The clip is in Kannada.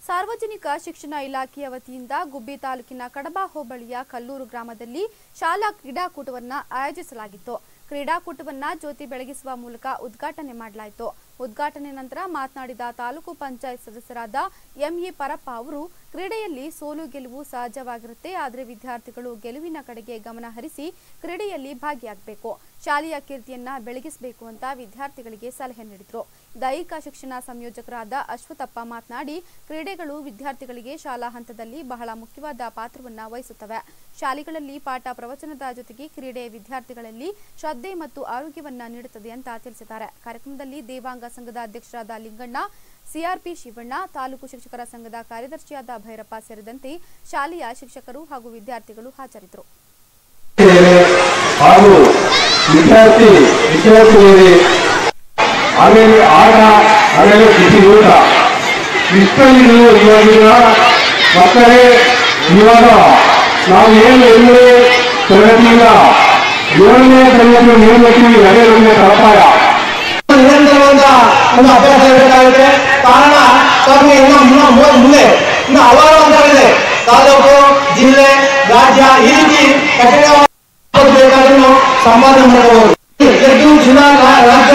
ಸಾರ್ವಜನಿಕ ಶಿಕ್ಷಣ ಇಲಾಖೆಯ ವತಿಯಿಂದ ಗುಬ್ಬಿ ತಾಲೂಕಿನ ಕಡಬ ಹೋಬಳಿಯ ಕಲ್ಲೂರು ಗ್ರಾಮದಲ್ಲಿ ಶಾಲಾ ಕ್ರೀಡಾಕೂಟವನ್ನು ಆಯೋಜಿಸಲಾಗಿತ್ತು ಕ್ರೀಡಾಕೂಟವನ್ನ ಜ್ಯೋತಿ ಬೆಳಗಿಸುವ ಮೂಲಕ ಉದ್ಘಾಟನೆ ಮಾಡಲಾಯಿತು ಉದ್ಘಾಟನೆ ನಂತರ ಮಾತನಾಡಿದ ತಾಲೂಕು ಪಂಚಾಯತ್ ಸದಸ್ಯರಾದ ಎಂಇ ಪರಪ್ಪ ಅವರು ಕ್ರೀಡೆಯಲ್ಲಿ ಸೋಲು ಗೆಲುವು ಸಹಜವಾಗಿರುತ್ತೆ ಆದರೆ ವಿದ್ಯಾರ್ಥಿಗಳು ಗೆಲುವಿನ ಕಡೆಗೆ ಗಮನ ಹರಿಸಿ ಕ್ರೀಡೆಯಲ್ಲಿ ಭಾಗಿಯಾಗಬೇಕು ಶಾಲೆಯ ಕೀರ್ತಿಯನ್ನ ಬೆಳಗಿಸಬೇಕು ಅಂತ ವಿದ್ಯಾರ್ಥಿಗಳಿಗೆ ಸಲಹೆ ನೀಡಿದರು ದೈಹಿಕ ಶಿಕ್ಷಣ ಸಂಯೋಜಕರಾದ ಅಶ್ವಥಪ್ಪ ಮಾತನಾಡಿ ಕ್ರೀಡೆಗಳು ವಿದ್ಯಾರ್ಥಿಗಳಿಗೆ ಶಾಲಾ ಹಂತದಲ್ಲಿ ಬಹಳ ಮುಖ್ಯವಾದ ಪಾತ್ರವನ್ನ ವಹಿಸುತ್ತವೆ ಶಾಲೆಗಳಲ್ಲಿ ಪಾಠ ಪ್ರವಚನದ ಜೊತೆಗೆ ಕ್ರೀಡೆ ವಿದ್ಯಾರ್ಥಿಗಳಲ್ಲಿ ಶ್ರದ್ಧೆ ಮತ್ತು ಆರೋಗ್ಯವನ್ನ ನೀಡುತ್ತದೆ ಅಂತ ತಿಳಿಸಿದ್ದಾರೆ ಕಾರ್ಯಕ್ರಮದಲ್ಲಿ ದೇವಾಂಗ ಸಂಘದ ಅಧ್ಯಕ್ಷರಾದ ಲಿಂಗಣ್ಣ ಸಿಆರ್ಪಿ ಶಿವಣ್ಣ ತಾಲೂಕು ಶಿಕ್ಷಕರ ಸಂಘದ ಕಾರ್ಯದರ್ಶಿಯಾದ ಭೈರಪ್ಪ ಸೇರಿದಂತೆ ಶಾಲೆಯ ಶಿಕ್ಷಕರು ಹಾಗೂ ವಿದ್ಯಾರ್ಥಿಗಳು ಹಾಜರಿದ್ದರು ಹಾಗೂ ವಿದ್ಯಾರ್ಥಿ ವಿದ್ಯಾರ್ಥಿಗಳಿಗೆ ಆಮೇಲೆ ಆಟ ಆಮೇಲೆ ಬಿಸಿ ಊಟ ಇಷ್ಟಲ್ಲಿರುವ ಇವಾಗಿನ ಮಕ್ಕಳೇ ಇವಾಗ ನಾವು ಏನು ಎಲ್ಲೇ ತರಗತಿಯಿಂದ ಏಳನೇ ತರಗತಿ ನೇಮಕಿ ಅದೇ ನಮಗೆ ತಳಪಾಯ ನಿರಂತರವಾದ ಒಂದು ಅಭ್ಯಾಸ ಇರಬೇಕಾಗುತ್ತೆ ಕಾರಣ ತಮಗೆ ಇನ್ನು ಮುನ್ನ- ಮು- ಮುಂದೆ ಇನ್ನು ಹಲವಾರು ಹಂತಗಳಿದೆ ತಾಲೂಕು ಜಿಲ್ಲೆ ರಾಜ್ಯ ಈ ರೀತಿ ಕಠಿಣವಾದ ಬೇಕಾದ್ರೂ ನಾವು ಸಂಪಾದನೆ ಮಾಡಬಹುದು ಗೆದ್ದು ಜಿಲ್ಲಾ ರಾ- ರಾಜ್ಯ